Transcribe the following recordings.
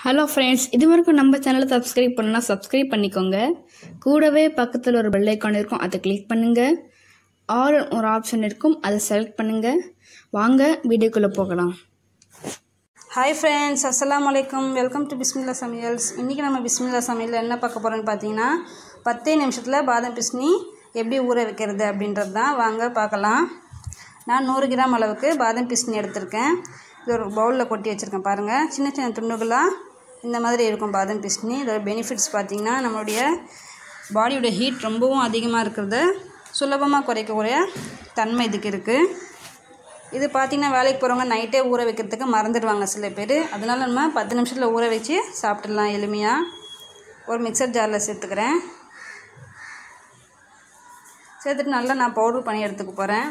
hello friends இது வரைக்கும் நம்ம சேனலை சப்ஸ்கிரைப் பண்ணா சப்ஸ்கிரைப் பண்ணிக்கோங்க கூடவே பக்கத்தில் ஒரு பெல் ஐக்கான் இருக்கும் அதை கிளிக் பண்ணுங்கள் ஆல் ஒரு ஆப்ஷன் இருக்கும் அதை செலக்ட் பண்ணுங்கள் வாங்க வீடியோக்குள்ளே போகலாம் ஹாய் ஃப்ரெண்ட்ஸ் அஸ்ஸலாமு அலைக்கும் வெல்கம் டு பிஸ்மில்லா சமையல்ஸ் இன்றைக்கி நம்ம பிஸ்மில்லா சமையலில் என்ன பார்க்க போகிறோன்னு பார்த்தீங்கன்னா பத்தே நிமிஷத்தில் பாதாம் பிஸ்னி எப்படி ஊற வைக்கிறது அப்படின்றது தான் வாங்க பார்க்கலாம் நான் நூறு கிராம் அளவுக்கு பாதாம் பிஸ்னி எடுத்திருக்கேன் இது ஒரு பவுலில் கொட்டி வச்சுருக்கேன் பாருங்கள் சின்ன சின்ன துண்டுகளாக இந்த மாதிரி இருக்கும் பாதாம் பிஸ்னி இதோட பெனிஃபிட்ஸ் பார்த்திங்கன்னா நம்மளுடைய பாடியோட ஹீட் ரொம்பவும் அதிகமாக இருக்கிறத சுலபமாக குறைக்கக்கூடிய தன்மை இதுக்கு இருக்குது இது பார்த்திங்கன்னா வேலைக்கு போகிறவங்க நைட்டே ஊற வைக்கிறதுக்கு மறந்துடுவாங்க சில பேர் அதனால நம்ம பத்து நிமிஷத்தில் ஊற வச்சு சாப்பிட்டுடலாம் எளிமையாக ஒரு மிக்சர் ஜாரில் சேர்த்துக்கிறேன் சேர்த்துட்டு நல்லா நான் பவுடர் பண்ணி எடுத்துக்க போகிறேன்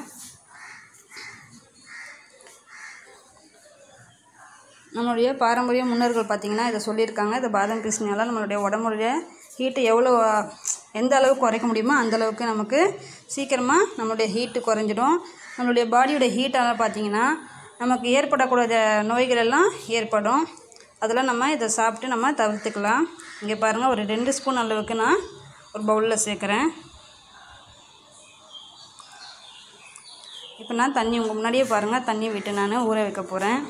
நம்மளுடைய பாரம்பரிய முன்னோர்கள் பார்த்திங்கன்னா இதை சொல்லியிருக்காங்க இந்த பாதாம் பிஸ்னியால் நம்மளுடைய உடம்புடைய ஹீட்டை எவ்வளோ எந்த அளவுக்கு குறைக்க முடியுமோ அந்த அளவுக்கு நமக்கு சீக்கிரமாக நம்மளுடைய ஹீட்டு குறைஞ்சிடும் நம்மளுடைய பாடியோட ஹீட்டால் பார்த்திங்கன்னா நமக்கு ஏற்படக்கூடிய நோய்கள் எல்லாம் ஏற்படும் அதெல்லாம் நம்ம இதை சாப்பிட்டு நம்ம தவிர்த்துக்கலாம் இங்கே பாருங்கள் ஒரு ரெண்டு ஸ்பூன் அளவுக்கு நான் ஒரு பவுலில் சேர்க்குறேன் இப்போ நான் தண்ணி உங்கள் முன்னாடியே பாருங்கள் தண்ணி விட்டு நான் ஊற வைக்க போகிறேன்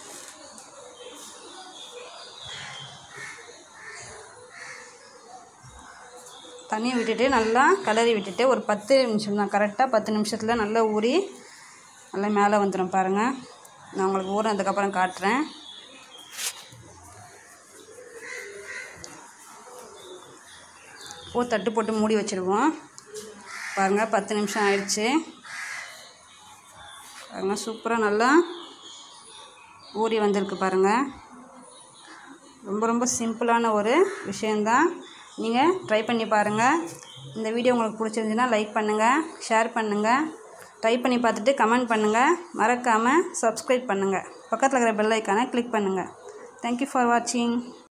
தண்ணியை விட்டுட்டு நல்லா கிளறி விட்டுட்டு ஒரு பத்து நிமிஷம் தான் கரெக்டாக பத்து நிமிஷத்தில் நல்லா ஊறி நல்லா மேலே வந்துடும் பாருங்கள் நான் உங்களுக்கு ஊறினதுக்கப்புறம் காட்டுறேன் ஓ தட்டு போட்டு மூடி வச்சுருவோம் பாருங்கள் பத்து நிமிஷம் ஆயிடுச்சு பாருங்கள் சூப்பராக நல்லா ஊறி வந்திருக்கு பாருங்கள் ரொம்ப ரொம்ப சிம்பிளான ஒரு விஷயந்தான் நீங்கள் ட்ரை பண்ணி பாருங்கள் இந்த வீடியோ உங்களுக்கு பிடிச்சிருந்துச்சுன்னா லைக் பண்ணுங்கள் ஷேர் பண்ணுங்கள் ட்ரை பண்ணி பார்த்துட்டு கமெண்ட் பண்ணுங்கள் மறக்காமல் சப்ஸ்கிரைப் பண்ணுங்கள் பக்கத்தில் இருக்கிற பெல் ஐக்கானை கிளிக் பண்ணுங்கள் தேங்க்யூ ஃபார் வாட்சிங்